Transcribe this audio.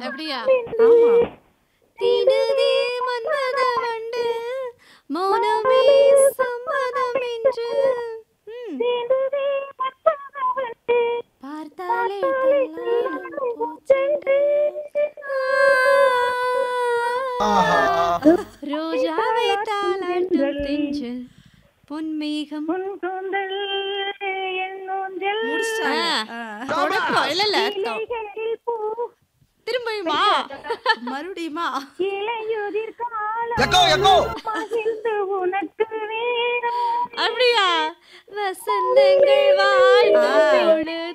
அப்படியா ஆமா திடுதே மன்மத வண்டு மௌனமே சம்மதம் என்று ம். பார்த்தாலே தள்ளாடும் பூச்செண்டு. ஆஹா. ரோஜாவை தாளாட்டும் தென்றல் பொன்மேகம் முடிச்சிட்டாங்க. ஆ. ஆ. தொடக்கம் இல்ல இல்ல திரும்பியுமா மறுபடியுமா எக்கோ எக்கோ அப்படியா வசந்தங்கள் வாழ்த்தோடு